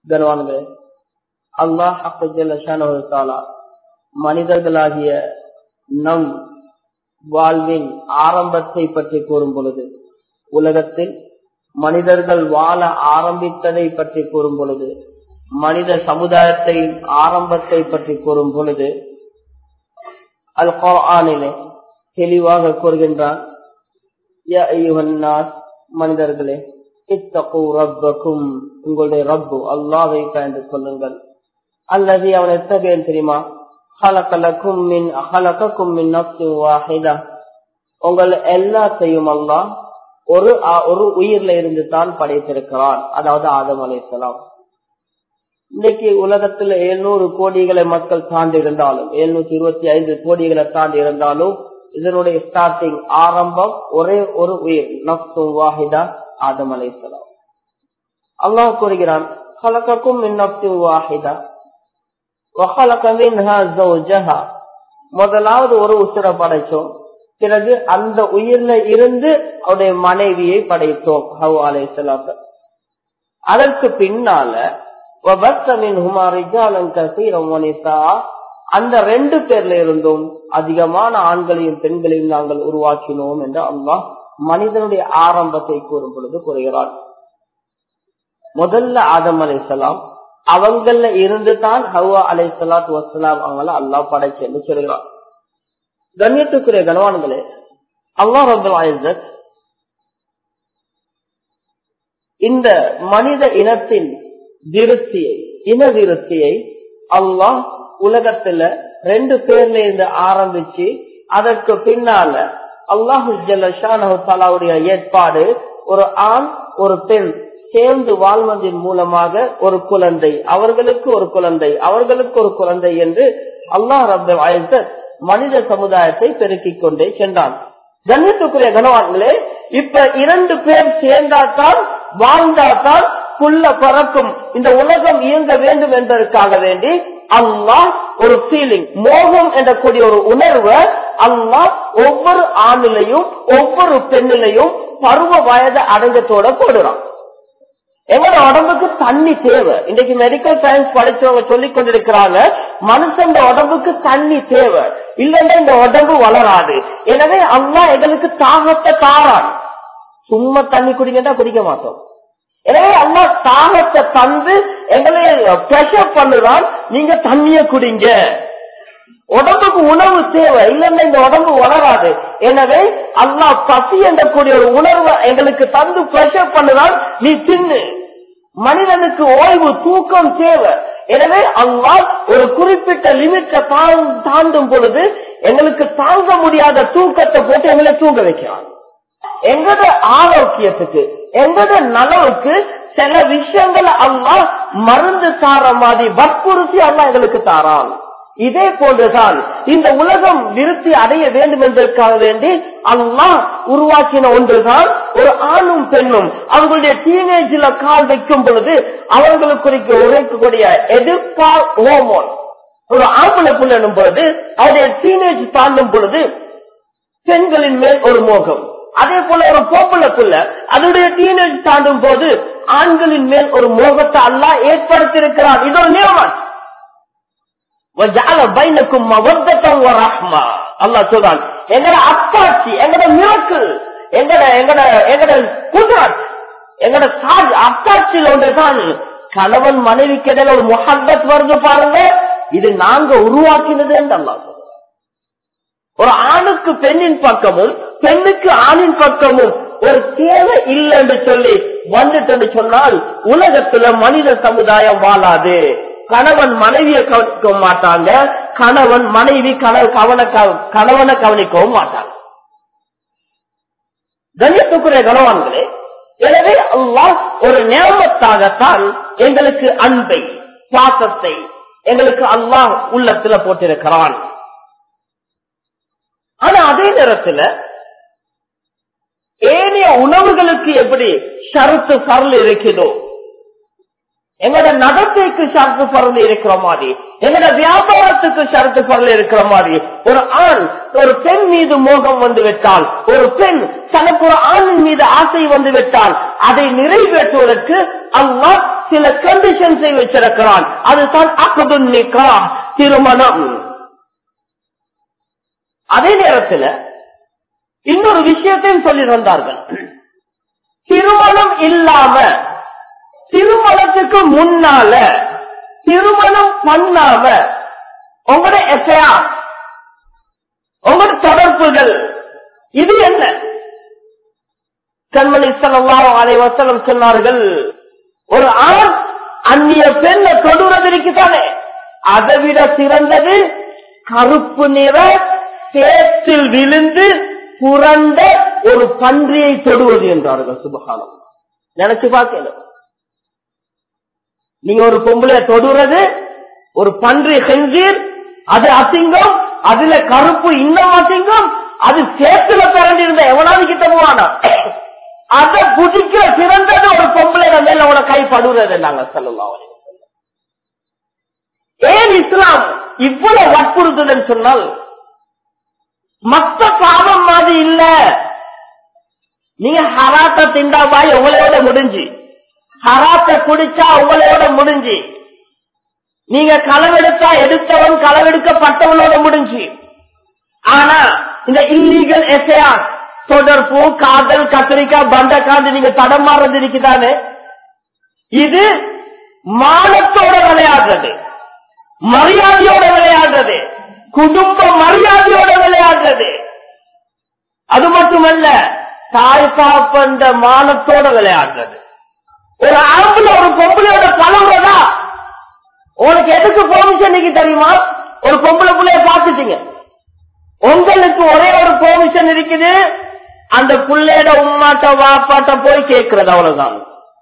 கனவான்களே அல்லாஹ் அப்பா மனிதர்களாகிய நம் வாழ்வின் ஆரம்பத்தை பற்றி கூறும் பொழுது உலகத்தில் மனிதர்கள் வாழ ஆரம்பித்ததை பற்றி கூறும் பொழுது மனித சமுதாயத்தை ஆரம்பத்தை பற்றி கூறும் பொழுது அல் குர்ஆனிலே தெளிவாக கூறுகின்றான் யா அய்யுஹன்னாஸ் மனிதர்களே இத்தகு ரப்பக்கும் உங்களுடைய ரப்பு அல்லாவை பயந்து கொள்ளுங்கள் அல்லது அவன் எத்தகையன் தெரியுமா ஹலக்கலக்கும் மின் ஹலக்கக்கும் மின் நப்சு வாஹிதா உங்கள் எல்லாத்தையும் அல்லாஹ் ஒரு ஒரு உயிர்ல இருந்து தான் படைத்திருக்கிறான் அதாவது ஆதம் அலைசலாம் இன்னைக்கு உலகத்துல எழுநூறு கோடிகளை மக்கள் தாண்டி இருந்தாலும் எழுநூத்தி இருபத்தி ஐந்து கோடிகளை தாண்டி இருந்தாலும் இதனுடைய ஸ்டார்டிங் ஆரம்பம் ஒரே ஒரு உயிர் நப்சும் வாஹிதா ஆதம் அலைசலாம் அல்லாஹ் கூறுகிறான் خلقكم من نفس واحدة وخلق منها زوجها முதலாவது ஒரு உசுர படைச்சோம் பிறகு அந்த உயிர்ல இருந்து அவருடைய மனைவியை படைத்தோம் ஹவ் அலைசலாத்த அதற்கு பின்னால அந்த ரெண்டு பேர்ல இருந்தும் அதிகமான ஆண்களையும் பெண்களையும் நாங்கள் உருவாக்கினோம் என்று அல்லாஹ் மனிதனுடைய ஆரம்பத்தை கூறும் பொழுது கூறுகிறார் முதல்ல ஆதம் அலைசலாம் அவங்கள இருந்து தான் ஹவா அலை சலாத் வசலாம் அவங்கள அல்லாஹ் படைச்சு சொல்கிறார் கண்ணியத்துக்குரிய கனவான்களே அல்லாஹ் ரபுல் ஆயிசத் இந்த மனித இனத்தின் விருத்தியை இன விருத்தியை அல்லாஹ் உலகத்துல ரெண்டு பேர்ல இருந்து ஆரம்பிச்சு அதற்கு பின்னால அல்லாஹு ஜல்லாவுடைய ஏற்பாடு ஒரு ஆண் ஒரு பெண் சேர்ந்து வாழ்வதன் மூலமாக ஒரு குழந்தை அவர்களுக்கு ஒரு குழந்தை அவர்களுக்கு ஒரு குழந்தை என்று அல்லாஹ் ரபுல் ஆயிசத் மனித சமுதாயத்தை பெருக்கிக் கொண்டே சென்றான் கண்ணியத்துக்குரிய கனவான்களே இப்ப இரண்டு பேர் சேர்ந்தாத்தான் வாழ்ந்தாத்தான் புல்ல பறக்கும் இந்த உலகம் இயங்க வேண்டும் என்பதற்காக வேண்டி அல்லாஹ் ஒரு ஃபீலிங் மோகம் என்றக்கூடிய ஒரு உணர்வை அல்லாஹ் ஒவ்வொரு ஆணிலையும் ஒவ்வொரு பெண்ணிலையும் பருவ வயது அடைஞ்சத்தோட போடுறான் எங்களோட உடம்புக்கு தண்ணி தேவை இன்னைக்கு மெடிக்கல் சயின்ஸ் படிச்சவங்க சொல்லி கொண்டிருக்கிறாங்க மனுஷன் உடம்புக்கு தண்ணி தேவை இல்லைன்னா இந்த உடம்பு வளராது எனவே அல்லா எங்களுக்கு தாகத்தை தாரான் சும்மா தண்ணி குடிக்கட்டா குடிக்க மாட்டோம் எனவே அல்லா தாகத்தை தந்து எங்களை பிரஷர் பண்ணுறான் நீங்க தண்ணிய குடிங்க உடம்புக்கு உணவு தேவை இல்லைன்னா இந்த உடம்பு வளராது எனவே அல்லா பசி என்றக்கூடிய ஒரு உணர்வை எங்களுக்கு தந்து பிரஷர் பண்ணுறான் நீ தின்னு மனிதனுக்கு ஓய்வு தூக்கம் தேவை எனவே அல்லா ஒரு குறிப்பிட்ட லிமிட்டை தாண்டும் பொழுது எங்களுக்கு தாங்க முடியாத தூக்கத்தை போட்டு எங்களை தூங்க வைக்கிறான் எங்கட ஆரோக்கியத்துக்கு எங்கட நலவுக்கு சில விஷயங்களை அல்லா மருந்து தார மாதிரி வற்புறுத்தி அல்லா எங்களுக்கு தாரான் இதே போன்றுதான் இந்த உலகம் விருத்தி அடைய வேண்டும் என்பதற்காக வேண்டி அல்லாஹ் உருவாக்கின ஒன்றுதான் ஒரு ஆணும் பெண்ணும் அவங்களுடைய டீனேஜ்ல கால் வைக்கும் பொழுது அவர்களுக்கு உரைக்கக்கூடிய எதிர்பார் ஹோமோன் ஒரு ஆம்பளை புள்ளனும் பொழுது அவருடைய டீனேஜ் தாண்டும் பொழுது பெண்களின் மேல் ஒரு மோகம் அதே போல ஒரு பொம்பளை புள்ள அதனுடைய டீனேஜ் தாண்டும் போது ஆண்களின் மேல் ஒரு மோகத்தை அல்லாஹ் ஏற்படுத்தியிருக்கிறார் இது ஒரு நியமம் அல்லா சொல்றான் எங்கட அப்பாட்சி எங்கட மிரக்கு எங்கட எங்கட எங்கட குஜராத் எங்கட சாஜ் அப்பாட்சியில் ஒன்றுதான் கணவன் மனைவிக்கு இடையில ஒரு முகப்பத் வருது பாருங்க இது நாங்க உருவாக்கினது என்று அல்லா ஒரு ஆணுக்கு பெண்ணின் பக்கமும் பெண்ணுக்கு ஆணின் பக்கமும் ஒரு தேவை இல்லை என்று சொல்லி வந்துட்டு சொன்னால் உலகத்துல மனித சமுதாயம் வாழாது கணவன் மனைவியை கவனிக்க மாட்டாங்க கணவன் மனைவி கவன கணவனை கவனிக்கவும் மாட்டாங்க கண்ணியத்துக்குரிய கணவான்களே எனவே அல்லாஹ் ஒரு நியமத்தாகத்தான் எங்களுக்கு அன்பை பாசத்தை எங்களுக்கு அல்லாஹ் உள்ளத்துல போட்டிருக்கிறான் ஆனா அதே நேரத்துல ஏனைய உணவுகளுக்கு எப்படி ஷருத்து சரல் இருக்குதோ எங்களோட நடத்தைக்கு ஷரத்து பறந்து இருக்கிற மாதிரி எங்களோட வியாபாரத்துக்கு ஷரத்து பறந்து இருக்கிற மாதிரி ஒரு ஆண் ஒரு பெண் மீது மோகம் வந்து விட்டால் ஒரு பெண் தனக்கு ஒரு ஆணின் மீது ஆசை வந்து விட்டால் அதை நிறைவேற்றுவதற்கு அல்லாஹ் சில கண்டிஷன்ஸை வச்சிருக்கிறான் அதுதான் அகது நிக்கா திருமணம் அதே நேரத்தில் இன்னொரு விஷயத்தையும் சொல்லி தந்தார்கள் திருமணம் இல்லாம திருமணத்துக்கு முன்னால திருமணம் பண்ணாம உங்களோட எஃப்ஐஆ உங்களோட தொடர்புகள் இது என்ன கண்மணி சல்லாஹ் அலை வசனம் சொன்னார்கள் ஒரு ஆண் அந்நிய பெண்ணை தொடுறது இருக்குதானே அதை விட சிறந்தது கருப்பு நிற சேற்றில் விழுந்து புரண்ட ஒரு பன்றியை தொடுவது என்றார்கள் சுபகாலம் நினைச்சு பார்க்கல நீங்க ஒரு பொம்பளை தொடுறது ஒரு பன்றி செஞ்சீர் அது அசிங்கம் அதுல கருப்பு இன்னும் அசிங்கம் அது சேத்துல பிறந்திருந்த எவனாவது கிட்ட போவானா அதை புதிக்கிற சிறந்தது ஒரு பொம்பளை மேல அவனை கை படுறது நாங்க சொல்லலாம் ஏன் இஸ்லாம் இவ்வளவு வற்புறுத்துதுன்னு சொன்னால் மத்த பாவம் மாதிரி இல்ல நீங்க ஹராத்த திண்டா பாய் உங்களையோட முடிஞ்சு ஹராத்த குடிச்சா உங்களையோட முடிஞ்சு நீங்க களவெடுத்தா எடுத்தவன் களவெடுக்கப்பட்டவனோட முடிஞ்சு ஆனா இந்த இல்லீகல் எஸ்ஐஆர் தொடர்பு காதல் கத்திரிக்காய் பண்டக்காந்து நீங்க தடமாறது இருக்குதானே இது மானத்தோட விளையாடுறது மரியாதையோட விளையாடுறது குடும்ப மரியாதையோட விளையாடுறது அது மட்டுமல்ல தாய் பாப்பந்த மானத்தோட விளையாடுறது ஒரு ஆம்பளை ஒரு பொம்பளையோட பழகுறதா உனக்கு எதுக்கு பெர்மிஷன் தெரியுமா ஒரு பொம்பளை பிள்ளைய பார்த்துட்டீங்க உங்களுக்கு ஒரே ஒரு பெர்மிஷன் இருக்குது அந்த புள்ளையோட உம்மாட்ட வாப்பாட்ட போய் கேட்கறது அவ்வளவுதான்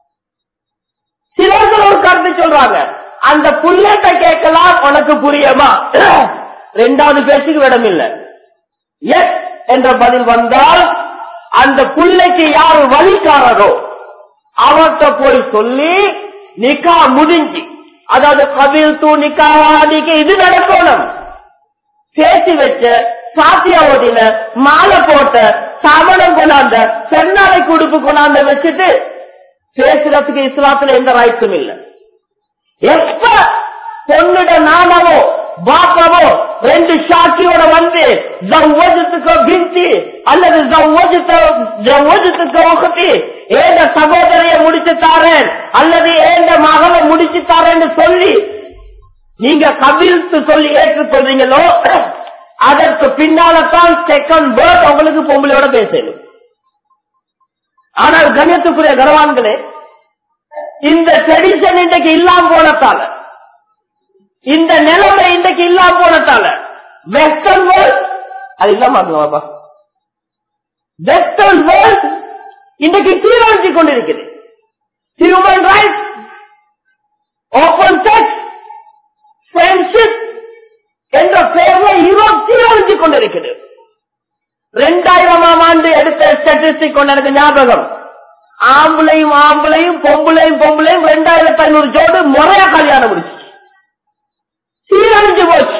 சிலர்கள் ஒரு கருத்து சொல்றாங்க அந்த புள்ளேட்ட கேட்கலாம் உனக்கு புரியுமா ரெண்டாவது பேச்சுக்கு விடம் இல்லை எஸ் என்ற பதில் வந்தால் அந்த புள்ளைக்கு யாரு வழிகாரரோ அவர்கிட்ட போய் சொல்லி நிக்கா முடிஞ்சு அதாவது கபில் தூ நிக்காவாதிக்கு இது நடக்கணும் பேசி வச்ச சாத்தியா ஓடின மாலை போட்ட சமணம் கொண்டாந்த பெண்ணாலை குடுப்பு கொண்டாந்த வச்சுட்டு பேசுறதுக்கு இஸ்லாத்துல எந்த ரைட்ஸும் இல்லை எப்ப பொண்ணுட நானாவோ பாப்பாவோ ரெண்டு சாட்சியோட வந்து ஜவ்வஜத்துக்கோ பிந்தி அல்லது ஜவ்வஜத்துக்கோ ஒக்கத்தி ஏந்த சகோதரிய முடிச்சு தாரேன் அல்லது ஏந்த மகளை முடிச்சு தாரேன்னு சொல்லி நீங்க கவிழ்த்து சொல்லி ஏற்றுக்கொள்றீங்களோ அதற்கு பின்னால்தான் செகண்ட் பேர்ட் உங்களுக்கு பொம்பளையோட பேசணும் ஆனால் கண்ணியத்துக்குரிய கனவான்களே இந்த ட்ரெடிஷன் இன்றைக்கு இல்லாம போனதால இந்த நிலைமை இன்றைக்கு இல்லாம போனதால வெஸ்டர்ன் வேர்ல்ட் அது இல்லாம பாப்பா வெஸ்டர்ன் வேர்ல்ட் இன்றைக்கு சீரழிச்சு கொண்டிருக்கிறது human rights open sex friendship என்ற பெயர்ல யூரோப் சீரழிச்சு கொண்டிருக்கிறது ரெண்டாயிரமாம் ஆண்டு எடுத்த ஸ்டாட்டிஸ்டிக் கொண்டு எனக்கு ஞாபகம் ஆம்பளையும் ஆம்பளையும் பொம்பளையும் பொம்பளையும் ரெண்டாயிரத்தி ஐநூறு ஜோடு முறையா கல்யாணம் முடிச்சு சீரழிஞ்சு போச்சு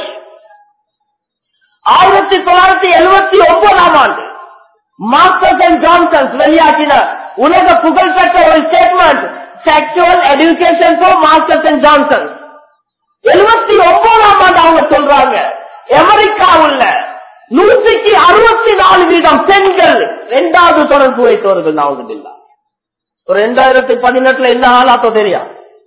ஆயிரத்தி தொள்ளாயிரத்தி எழுபத்தி ஒன்பதாம் ஆண்டு மாஸ்டர்ஸ் அண்ட் ஜான்சன்ஸ் வெளியாக்கின உலக புகழ்பெற்ற ஒரு statement sexual education for masters and Johnson எழுபத்தி ஒன்பதாம் ஆண்டு அவங்க சொல்றாங்க அமெரிக்காவுள்ள நூற்றுக்கு அறுபத்தி நாலு வீதம் பெண்கள் இரண்டாவது தொடர்பு வைத்தவர்கள் நான் இல்லா ஒரு ரெண்டாயிரத்தி பதினெட்டுல என்ன ஆளாத்தோ தெரியும்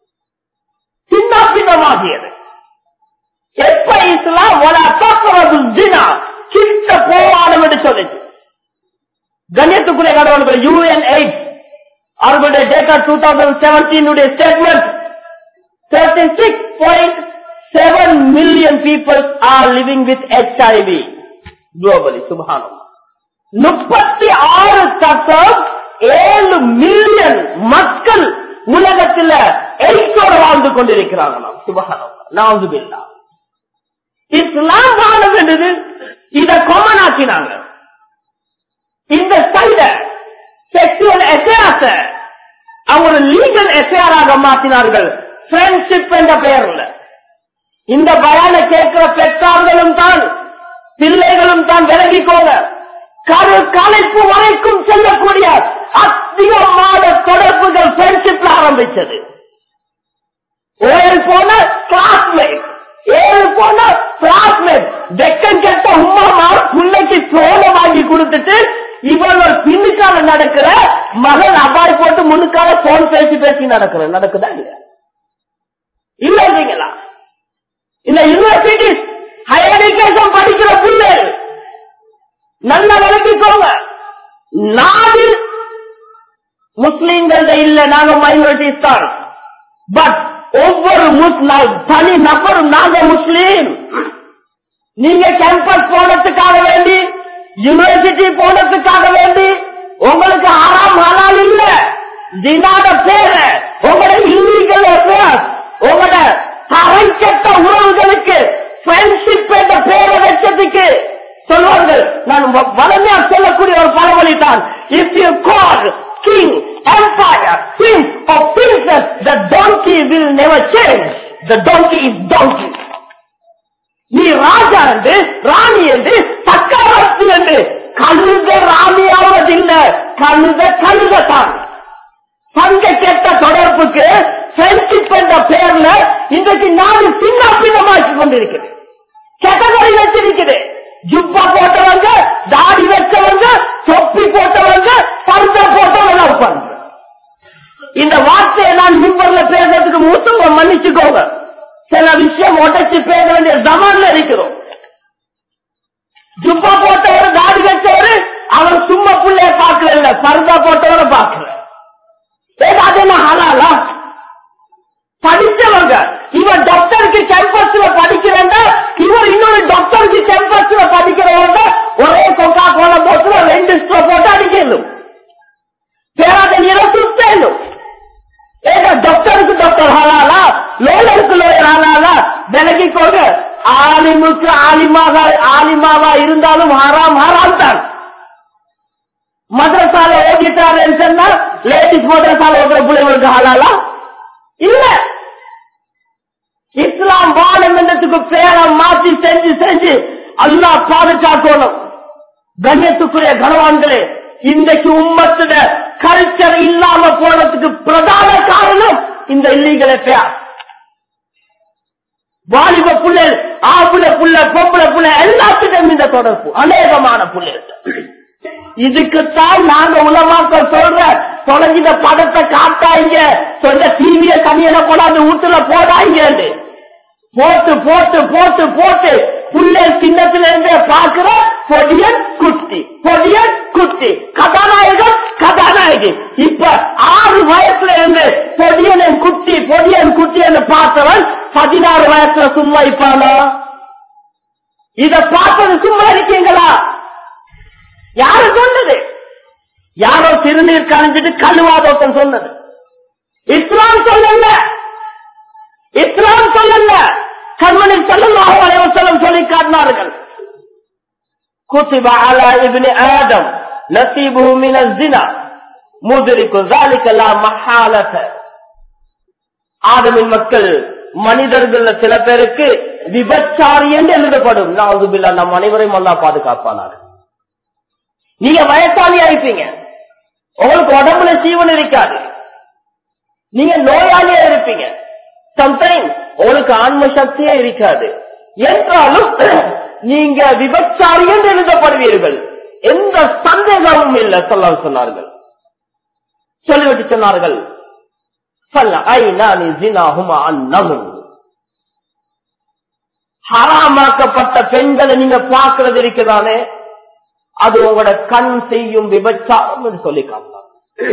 சின்ன பின்னமாகியது எப்ப இஸ்லாம் ஒரு அத்தாக்குறது ஜினா கிட்ட போவானம் என்று சொல்லுச்சு கண்ணியத்துக்குரிய கடவுள்கள் யூஎன் எயிட் அவர்களுடைய data two thousand seventeen statement thirty six point seven million people are living with HIV globally சுபானம் முப்பத்தி ஆறு தசம் ஏழு மில்லியன் மக்கள் உலகத்தில் எய்ட்ஸோட வாழ்ந்து கொண்டிருக்கிறாங்க நாம் சுபகானம் நாவுதுபில்லா இஸ்லாம் வாழ வேண்டியது இத காமன் ஆக்கினாங்க இந்த சைட செக்ஷுவல் எஃப்ஐஆர்ஸ அவங்க லீகல் எஃப்ஐஆராக மாற்றினார்கள் ஃப்ரெண்ட்ஷிப் என்ற பெயர்ல இந்த பயான கேட்கிற பெற்றார்களும் தான் பிள்ளைகளும் தான் விலகிக்கோங்க கரு கலைப்பு வரைக்கும் செல்லக்கூடிய அதிகமான தொடர்புகள் ஃப்ரெண்ட்ஷிப்ல ஆரம்பிச்சது கொடுத்துட்டு இவர்கள் பின்னுக்கால நடக்கிற மகள் அபாய் போட்டு முன்னுக்கால போன் பேசி பேசி நடக்கிற நடக்குதா இல்லையா இல்ல இல்லைங்களா இல்ல யூனிவர்சிட்டி ஹையர் எஜுகேஷன் படிக்கிற பிள்ளைகள் நல்ல விளக்கிக்கோங்க நாடு முஸ்லீம்கள் இல்ல நாங்க மைனாரிட்டிஸ் தான் பட் ஒவ்வொரு முஸ்- நா- தனி நபரும் நாங்க முஸ்லீம் நீங்க கேம்பஸ் போனதுக்காக வேண்டி யூனிவர்சிட்டி போனதுக்காக வேண்டி உங்களுக்கு ஆறாம் ஹலால் இல்ல தினாத பேர உங்களோட இல்லீகல் அஃபேர்ஸ் உங்களோட தரைக்கட்ட உறவுகளுக்கு ஃப்ரெண்ட்ஷிப் என்ற பேரை வச்சதுக்கு சொல்வார்கள் நான் வ- வலிமையா சொல்லக்கூடிய ஒரு பழமொழி தான் if you call king empire king of princess the donkey will never change the donkey is donkey நீ ராஜா என்று ராணி என்று சக்கரவர்த்தி என்று கழுத ராணியாவதில்ல கழுத கழுதத்தான் சங்க கெட்ட தொடர்புக்கு ஃப்ரெண்ட்ஷிப் என்ற பெயர்ல இன்றைக்கு நாடு சின்ன பின்னமாக்கி கொண்டிருக்கிறது கேட்டகரி வச்சிருக்குது ஜுப்பா போட்டவங்க தாடி வச்சவங்க தொப்பி போட்டவங்க பருந்த போட்டவங்க இருப்பாங்க இந்த வார்த்தையை நான் மிம்பர்ல பேசுறதுக்கு மூத்தவங்க மன்னிச்சுக்கோங்க சில விஷயம் உடைச்சு பேச வேண்டிய ஜமான்ல இருக்கிறோம் ஜுப்பா போட்டவர் தாடி வச்சவரு அவன் சும்மா புள்ளைய பாக்கல பருந்தா போட்டவரை பாக்கல ஏதாவது என்ன ஹலாலா படிச்சவங்க இவன் டாக்டருக்கு கேம்பஸ்ல படிக்கிறவங்க இவர் இன்னொரு டாக்டருக்கு கேம்பஸ்ல படிக்கிறவங்க ஒரே கொக்கா கோல போட்டுல ரெண்டு ஸ்டோ போட்டு அடிக்கணும் பேராத நீரை சுத்தணும் ஏங்க டாக்டருக்கு டாக்டர் ஹலாலா லோயருக்கு லோயர் ஹலாலா விலகிக்கோங்க ஆலிமுக்கு ஆலிமாக ஆலிமாவா இருந்தாலும் ஹராம் ஹராம் தான் மദ്രസാல ஓடிட்டாருன்னு சொன்னா லேடிஸ் மദ്രസാல ஓடுற பிள்ளைங்களுக்கு ஹலாலா இல்ல இஸ்லாம் வாழும் என்றதுக்கு பேரை மாற்றி செஞ்சு செஞ்சு அல்லாஹ் பாதுகாக்கணும் கண்ணியத்துக்குரிய கனவான்களே இன்றைக்கு உம்மத்துட கல்ச்சர் இல்லாம போனதுக்கு பிரதான காரணம் இந்த இல்லீகல் பேர் வாலிப புள்ளை ஆம்பளை புள்ள பொம்பளை புள்ள எல்லாத்துக்கும் இந்த தொடர்பு அநேகமான புள்ளைகள் இதுக்குத்தான் நாங்க உலமாக்கள் சொல்ற தொலைஞ்சித படத்தை காட்டாங்க சொந்த டிவிய தனியில கொண்டாந்து வீட்டுல போடாங்க போட்டு போட்டு போட்டு போட்டு புள்ளை சின்னத்துல இருந்தே பாக்குற பொடியன் குட்டி பொடியன் குட்டி கதாநாயகன் கதாநாயகி இப்ப ஆறு வயசுல இருந்து பொடியன் குட்டி பொடியன் குட்டின்னு பார்த்தவன் பதினாறு வயசுல சும்மா இப்பானா இத பார்த்தது சும்மா இருக்கீங்களா யாரு சொன்னது யாரோ திருநீர் கலைஞ்சிட்டு கழுவாதோட்டம் சொன்னது இஸ்லாம் சொல்லல இஸ்லாம் சொல்லல கண்மணி செல்லல்லாஹு அலைஹி வஸல்லம் சொல்லி காட்டினார்கள் كتب على ابن آدم نصيبه من الزنا مدرك ذلك لا محالة ஆதமின் மக்கள் மனிதர்கள் சில பேருக்கு விபச்சாரி என்று எழுதப்படும் நாவுதுபில்லா நம் அனைவரையும் அல்லா பாதுகாப்பானார் நீங்க வயசாலியா இருப்பீங்க உங்களுக்கு உடம்புல ஜீவன் இருக்காது நீங்க நோயாளியா இருப்பீங்க சம்டைம் உங்களுக்கு ஆன்ம சக்தியே இருக்காது என்றாலும் நீங்க விபச்சாரி என்று எழுதப்படுவீர்கள் எந்த சந்தேகமும் இல்லை சொல்ல சொன்னார்கள் சொல்லிவிட்டு சொன்னார்கள் சொல்ல ஐ நான் ஜினாஹுமா அன்னமும் ஹராமாக்கப்பட்ட பெண்களை நீங்க பார்க்கிறது இருக்குதானே அது உங்களோட கண் செய்யும் விபச்சாரம் என்று சொல்லி காட்டாங்க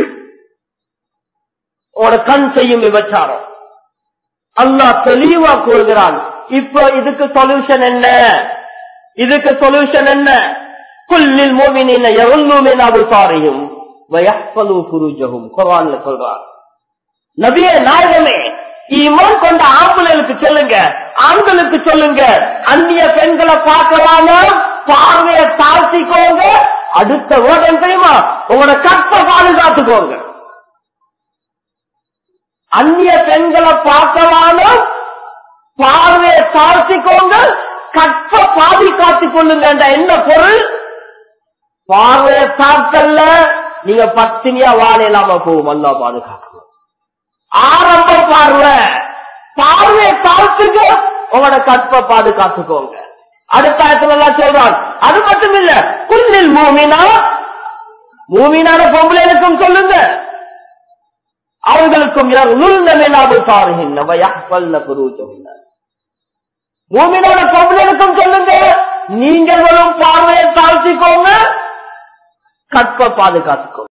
உங்களோட கண் செய்யும் விபச்சாரம் அல்லாஹ் தெளிவா கூறுகிறான் இப்போ இதுக்கு சொல்யூஷன் என்ன இதுக்கு சொல்யூஷன் என்ன குல்லில் மோமினின் எவ்வளவு அபுசாரியும் வயப்பலு புருஜகும் குரான்ல சொல்றான் நபியே நாயகமே ஈமான் கொண்ட ஆம்பளைகளுக்கு சொல்லுங்க ஆண்களுக்கு சொல்லுங்க அந்நிய பெண்களை பார்க்கலாமா பார்வையை தாழ்த்திக்கோங்க அடுத்த ஓடம் தெரியுமா உங்களோட கற்ப பாதுகாத்துக்கோங்க அந்நிய பெண்களை பார்க்கலாமா பார்வையை தாழ்த்திக்கோங்க கற்ப பாதுகாத்துக் கொள்ளுங்க என்ன பொருள் பார்வையை தாழ்த்தல்ல நீங்க பத்தினியா வாழ இல்லாம போகும் அல்லா பாதுகாக்கணும் ஆரம்ப பார்வை பார்வையை தாழ்த்துங்க உங்களோட கற்ப பாதுகாத்துக்கோங்க அடுத்த இடத்துல எல்லாம் சொல்றான் அது மட்டும் இல்ல குல்லில் மூமினா மூமினான பொம்பளைகளுக்கும் சொல்லுங்க அவர்களுக்கும் மூமினான பொம்பளைகளுக்கும் சொல்லுங்க நீங்களும் பார்வையை தாழ்த்திக்கோங்க கற்ப பாதுகாத்துக்கோங்க